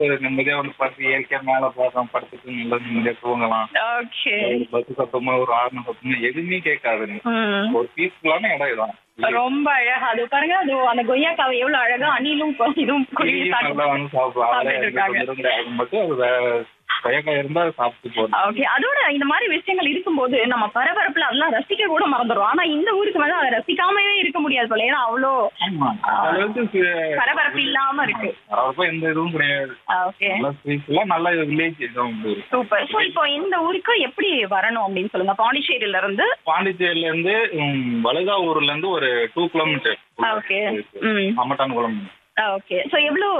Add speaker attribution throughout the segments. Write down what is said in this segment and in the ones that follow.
Speaker 1: ஒரு நிம்மதியா வந்து படுத்து இயற்கையா மேல பார்க்கலாம் படுத்துட்டு நல்லா நிம்மதியா தூங்கலாம்
Speaker 2: ஓகே
Speaker 1: ஒரு பஸ் சத்தமா ஒரு ஆர்ன சத்தமா எதுவுமே கேட்காது
Speaker 2: ம்
Speaker 1: ஒரு பீஸ்ஃபுல்லான இடம் இதான்
Speaker 2: ரொம்ப அழகா அது பாருங்க அது அந்த கொய்யாக்காவை எவ்வளவு அழகா அணிலும் கொ- இதுவும் குருவி
Speaker 1: கிளியும் நல்லா
Speaker 2: சாப்பிட்டு
Speaker 1: வந்து சாப்பிடலாம் அதுல
Speaker 2: சாப்பிட்டுட்டு
Speaker 1: எந்த
Speaker 2: இருக்காங்க.
Speaker 1: தொந்தரவும் கிடையாது. அது மட்டும் அது வே- கொய்யாக்காய் இருந்தா அது சாப்பிட்டு போதும்
Speaker 2: ஓகே அதோட இந்த மாதிரி விஷயங்கள் இருக்கும்போது நம்ம பரபரப்புல அதெல்லாம் ரசிக்க கூட மறந்துடும் ஆனா இந்த ஊருக்கு வந்து அதை ரசிக்காமவே இருக்க முடியாது போல ஏன்னா அவ்வளோ
Speaker 1: ஆமா அந்த அளவுக்கு சி-
Speaker 2: பரபரப்பு இல்லாம இருக்கு
Speaker 1: பரபரப்பா எந்த இதுவும் கிடையாது
Speaker 2: ஓகே
Speaker 1: நல்லா பீஸ்ஃபுல்லா நல்ல வில்லேஜ் இதான் வந்து
Speaker 2: சூப்பர் ஸோ இப்போ இந்த ஊருக்கு எப்படி வரணும் அப்படின்னு சொல்லுங்க பாண்டிச்சேரியில இருந்து
Speaker 1: பாண்டிச்சேரியில இருந்து ம், வழுதாவூர்ல இருந்து ஒரு டூ கிலோமீட்டர்
Speaker 2: ஓகே ம்
Speaker 1: அம்மட்டான் குளம்
Speaker 2: ஓகே ஸோ எவ்வளோ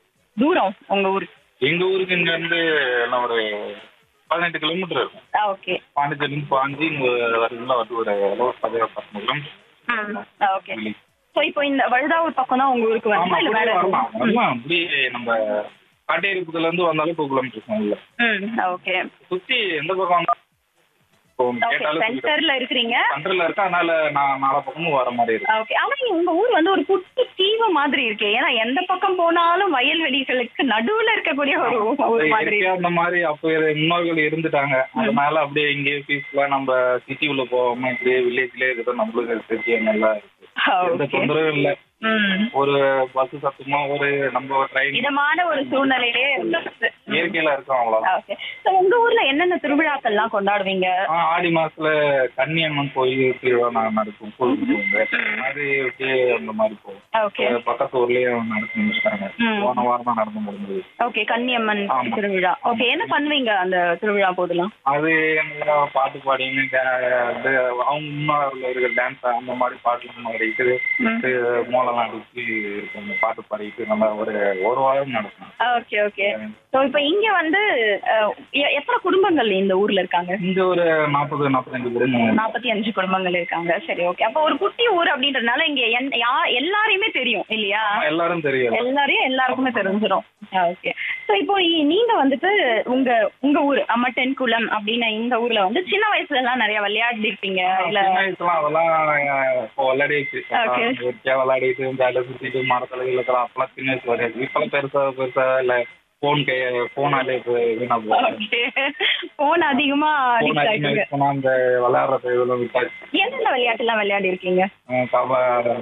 Speaker 2: தூரம் உங்க ஊருக்கு
Speaker 1: எங்க ஊருக்கு இங்க இருந்து எல்லாம் ஒரு பதினெட்டு கிலோமீட்டர் இருக்கும்
Speaker 2: ஓகே
Speaker 1: பாண்டிச்சேரில இருந்து பாஞ்சி இங்க வரதுல வந்து ஒரு ஒரு பதினாறு பத்து கிலோமீட்டர்
Speaker 2: ம் ஓகே ஸோ இப்போ இந்த வழுதாவூர் பக்கம் தான் உங்க ஊருக்கு
Speaker 1: ஆமா
Speaker 2: வரணுமா இல்ல வேற
Speaker 1: அப்படியே
Speaker 2: எதுவும்?
Speaker 1: வரலாம் வரலாம் அப்படியே நம்ம காட்டேரிப்புல இருந்து வந்தாலும் டூ கிலோமீட்டர்ஸ் உள்ள
Speaker 2: ம் ஓகே
Speaker 1: சுத்தி எந்த பக்கம் வந்தாலும் இப்போ
Speaker 2: ஓகே
Speaker 1: கேட்டாலும்
Speaker 2: சென்டர்ல இருக்கிறீங்க
Speaker 1: சென்டர்ல இருக்கு அதனால நான் நாலா பக்கமும் வர மாதிரி இருக்கு
Speaker 2: ஓகே ஆனா நீங்க உங்க ஊர் வந்து ஒரு குட்டி தீவு மாதிரி இருக்கே ஏன்னா எந்த பக்கம் போனாலும் வயல்வெளிகளுக்கு நடுவுல இருக்கக்கூடிய ஒரு ஊ- ஊர் மாதிரி
Speaker 1: இயற்கையா அந்த மாதிரி அப்போ இரு- முன்னோர்கள் இருந்துட்டாங்க அதனால அப்படியே இங்கேயே பீஸ்ஃபுல்லா நம்ம சிட்டி உள்ள போகாம இப்படியே வில்லேஜ்லயே இருக்கிறது நம்மளுக்கு சிட்டி நல்லா இருக்கு எந்த
Speaker 2: ஓகே
Speaker 1: தொந்தரவும் இல்ல
Speaker 2: ம்
Speaker 1: ஒரு பஸ் சத்தமா ஒரு நம்ம ட்ரெயின்
Speaker 2: இதமான ஒரு சூழ்நிலையிலேயே இருந்துச்சு
Speaker 1: இயற்கையில இருக்கோம் அவ்வளவுதான்
Speaker 2: ஓகே ஸோ உங்க ஊர்ல என்னென்ன திருவிழாக்கள்லாம் கொண்டாடுவீங்க
Speaker 1: ஆ, ஆடி மாசத்துல கன்னியம்மன் கோயில் திருவிழா நான் நடக்கும் கோயிலுக்கு போங்க அது அப்படியே அந்த மாதிரி போகும்
Speaker 2: ஓகே
Speaker 1: அஹ் பக்கத்து ஊர்லயும் நடத்தி முடிச்சிட்டாங்க
Speaker 2: ம்.
Speaker 1: போன வாரம் தான் நடந்து முடிஞ்சது
Speaker 2: ஓகே கன்னியம்மன்
Speaker 1: ஆமா.
Speaker 2: திருவிழா ஓகே என்ன பண்ணுவீங்க அந்த திருவிழா போதெல்லாம்
Speaker 1: அது நல்லா பாட்டு பாடின்னு டே- இது அவங்க முன்னாள் இருக்கிற டான்ஸ் அந்த மாதிரி பாட்டு பாடிட்டு
Speaker 2: ம்.
Speaker 1: மூலம்லாம் அடிச்சு இருக்கும் அந்த பாட்டு பாடிட்டு நல்லா ஒரு ஒரு வாரம் நடக்கும்
Speaker 2: ஓகே ஓகே ஸோ இப்போ இங்க வந்து அஹ், எ- எத்தனை குடும்பங்கள் இந்த ஊர்ல இருக்காங்க
Speaker 1: இங்க ஒரு நாற்பது நாற்பத்தஞ்சு குடும்பம்
Speaker 2: நாற்பத்தி அஞ்சு குடும்பங்கள் இருக்காங்க சரி ஓகே அப்போ ஒரு குட்டி ஊர் அப்படின்றதுனால இங்க என்- யா- எல்லாரையுமே தெரியும் இல்லையா
Speaker 1: எல்லாரும் தெரியும்
Speaker 2: எல்லாரையும் எல்லாருக்குமே தெரிஞ்சிடும் ஓகே ஸோ இப்போ இ- நீங்க வந்துட்டு உங்க உங்க ஊர் அம்மட்டன் குளம் அப்படின்னு இந்த ஊர்ல வந்து சின்ன வயசுல எல்லாம் நிறைய விளையாடி இருப்பீங்க இல்ல
Speaker 1: சின்ன வயசுலாம் அதெல்லாம் அஹ், இப்போ விளையாடிட்டு
Speaker 2: Okay.
Speaker 1: இயற்கையா விளையாடிட்டு ஜாலியா சுத்திட்டு மரத்துல இழுக்கலாம் அப்பெல்லாம் சின்ன வயசு விளையாடி இப்பெல்லாம் பெருசா பெருசா இல்ல போன் கை போனாலே இப்போ வீணா போகும்
Speaker 2: ஓகே போன் அதிகமா
Speaker 1: போன்
Speaker 2: அடிக்ட்
Speaker 1: அதிகமா
Speaker 2: ஆயிடுங்க
Speaker 1: யூஸ் பண்ணா அந்த விளையாடுறது இதெல்லாம் விட்டாச்சு
Speaker 2: எந்தெந்த விளையாட்டு எல்லாம் விளையாடி இருக்கீங்க
Speaker 1: அஹ் கப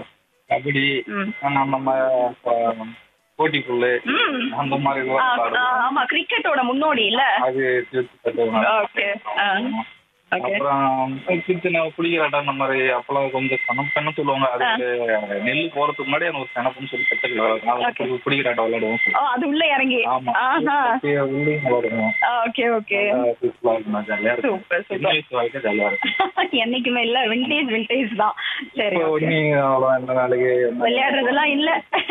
Speaker 1: கபடி
Speaker 2: ம்.
Speaker 1: நம்ம போட்டி புல்லு
Speaker 2: ம்.
Speaker 1: அந்த மாதிரி
Speaker 2: ஆ,
Speaker 1: எல்லாம்
Speaker 2: ஆ,
Speaker 1: விளையாடுவோம்.
Speaker 2: ஆமா கிரிக்கெட்டோட முன்னோடி இல்ல
Speaker 1: அது தீர்த்து கட்டுவோம்
Speaker 2: ஓகே ஓகே
Speaker 1: அப்புறம் சின்ன சின்ன புளிகராட்டம் அந்த மாதிரி அப்பெல்லாம் கொஞ்சம் சனப்பென்னு சொல்லுவாங்க அதுக்கு நெல் போறதுக்கு முன்னாடி அந்த ஒரு சனப்புன்னு சொல்லி கட்டல புளிகராட்டம் விளையாடுவோம்
Speaker 2: ஓ அது உள்ள இறங்கி
Speaker 1: ஆமா
Speaker 2: ஆஹா
Speaker 1: அப்படியே உள்ளேயும் விளையாடுவோம்
Speaker 2: ஓகே ஓகே
Speaker 1: நல்லா peaceful ஆ இருக்கும் ஜாலியா இருக்கும்
Speaker 2: சூப்பர்
Speaker 1: சின்ன
Speaker 2: சூப்பர்
Speaker 1: வயசு வாழ்க்கை ஜாலியா இருக்கும்
Speaker 2: என்னைக்குமே இல்ல விண்டேஜ் விண்டேஜ் தான் சரி
Speaker 1: இப்போ
Speaker 2: okay.
Speaker 1: நீ அவ்வளோ எந்த நாளைக்கு
Speaker 2: விளையாடுறதெல்லாம் இல்ல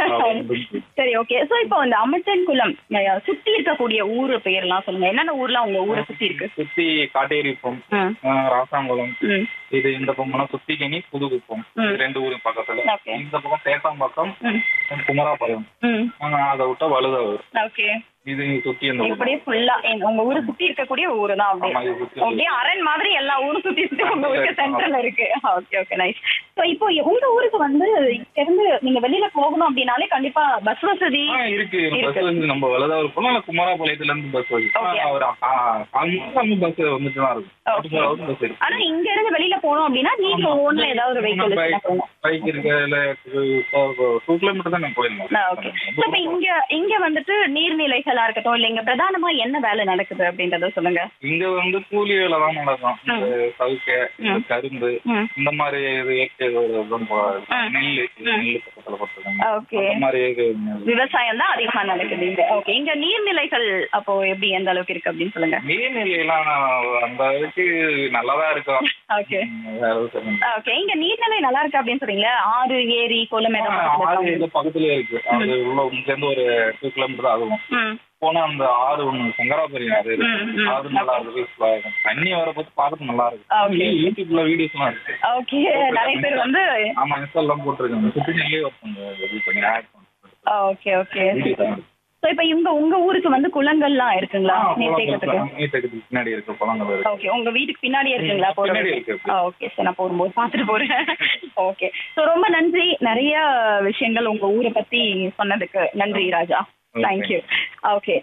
Speaker 2: சரி ஓகே சோ இப்போ இந்த அமிர்தன் குளம் அஹ், சுத்தி இருக்கக்கூடிய ஊர் பெயர்லாம் சொல்லுங்க என்னென்ன ஊர்லாம் உங்க ஊரை சுத்தி இருக்கு
Speaker 1: சுத்தி காட்டேரிப்போம்
Speaker 2: ம்,
Speaker 1: ராசாங்குளம்
Speaker 2: ம்,
Speaker 1: இது இந்த பக்கம்னா சுத்திகனி புதுகுப்பம்
Speaker 2: ம்.
Speaker 1: இது ரெண்டு ஊருக்கு பக்கத்துல
Speaker 2: Okay.
Speaker 1: இந்த பக்கம் சேத்தாம்பாக்கம்
Speaker 2: ம்,
Speaker 1: குமராபாளையம்
Speaker 2: ம்.
Speaker 1: ஆஹ் அதை விட்டா வலுதாவூர்
Speaker 2: ஓகே
Speaker 1: இது சுத்தி இந்த ஊர்
Speaker 2: இப்படியே ஃபுல்லா உங்க ஊரை சுத்தி இருக்கக்கூடிய ஊரு தான்
Speaker 1: ஆமா,
Speaker 2: அப்படியே
Speaker 1: இது சுத்தி
Speaker 2: அப்படியே அரண் மாதிரி எல்லா ஊரும் சுத்தி சுத்தி உங்க ஊருக்கு சென்டர்ல இருக்கு ஓகே ஓகே நைஸ் ஸோ இப்போ உங்க ஊருக்கு வந்து இங்க இருந்து நீங்க வெளியில போகணும் அப்படின்னாலே கண்டிப்பா பஸ் வசதி
Speaker 1: ஆ, இருக்கு பஸ்
Speaker 2: இருக்கு.
Speaker 1: வந்து நம்ம வலுதாவூர் போனா இல்ல குமராபாளையத்துல இருந்து பஸ் வருது
Speaker 2: Okay.
Speaker 1: ஆ, ஒரு கால் பஸ் வந்துட்டு தான் இருக்கும்
Speaker 2: Okay.
Speaker 1: பஸ் இருக்கு
Speaker 2: ஆனா இங்க இருந்து வெளியில போகணும் அப்படின்னா நீங்க ஓன்ல ஏதாவது ஒரு வெஹிக்கிள் போகணும்
Speaker 1: பைக் இருக்கு இல்ல டூ கிலோமீட்டர் தான் நான் போயிருந்தேன்
Speaker 2: ஓகே ஸோ இப்போ இங்க இங்க வந்துட்டு நீர்நிலைகளா இருக்கட்டும் இல்ல இங்க பிரதானமா என்ன வேலை நடக்குது அப்படின்றத சொல்லுங்க
Speaker 1: இங்க வந்து கூலி வேலை தான் நடக்கும் இந்த சவுக்க இந்த கரும்பு
Speaker 2: ம்
Speaker 1: இந்த மாதிரி இது இயற்கை ஒரு இதுவும் போகாது.
Speaker 2: ம்.
Speaker 1: நெல்லு நெல்லு பக்கத்துல போட்டுருக்காங்க
Speaker 2: ஓகே
Speaker 1: அந்த மாதிரி இது-
Speaker 2: விவசாயம் தான் அதிகமா நடக்குது இங்க ஓகே இங்க நீர்நிலைகள் அப்போ எப்படி எந்த அளவுக்கு இருக்கு அப்படின்னு சொல்லுங்க
Speaker 1: நீர்நிலையெல்லாம் அந்த அளவுக்கு நல்லாதான் இருக்கும்
Speaker 2: ஓகே
Speaker 1: ம், வேற எதுவும் சொல்ல முடியாது.
Speaker 2: ஓகே இங்க நீர்நிலை நல்லா இருக்கு அப்படின்னு சொல்றீங்களா ஆறு ஏரி குளம்
Speaker 1: ஆ,
Speaker 2: ஏதாவது
Speaker 1: ஆறு இது பக்கத்துலயே இருக்கு அது உள்ள இங்க இருந்து ஒரு டூ கிலோமீட்டர் ஆகும்
Speaker 2: ம்
Speaker 1: போனா அந்த ஆறு ஒண்ணு சங்கராபுரி ஆறு இருக்கு
Speaker 2: ம், ம்.
Speaker 1: ஆறு நல்லா இருக்கு peaceful ஆ இருக்கும் தண்ணி வரப்போது பார்க்கறது நல்லா
Speaker 2: Okay.
Speaker 1: இருக்கு யூடியூப்ல வீடியோஸ் எல்லாம் இருக்கு
Speaker 2: ஓகே நிறைய பேர் வந்து
Speaker 1: ஆமா இன்ஸ்டா எல்லாம் போட்டிருக்காங்க சுத்தினிலே ஒருத்தவங்க இது பண்ணி ஆட்
Speaker 2: ஓகே ஓகே ஸோ இப்போ இவங்க உங்க ஊருக்கு வந்து குளங்கள்லாம் இருக்குங்களா நீர் தேக்கத்துக்கு
Speaker 1: நீட்டத்துக்கு பின்னாடி இருக்கு குளங்கள் இருக்கு
Speaker 2: ஓகே உங்க வீட்டுக்கு பின்னாடி இருக்குங்களா
Speaker 1: ம், பின்னாடி இருக்கு.
Speaker 2: ஓகே சரி நான் போகும்போது பார்த்துட்டு போறேன் ஓகே ஸோ ரொம்ப நன்றி நிறைய விஷயங்கள் உங்க ஊரை பத்தி சொன்னதுக்கு நன்றி ராஜா தேங்க்யூ ஓகே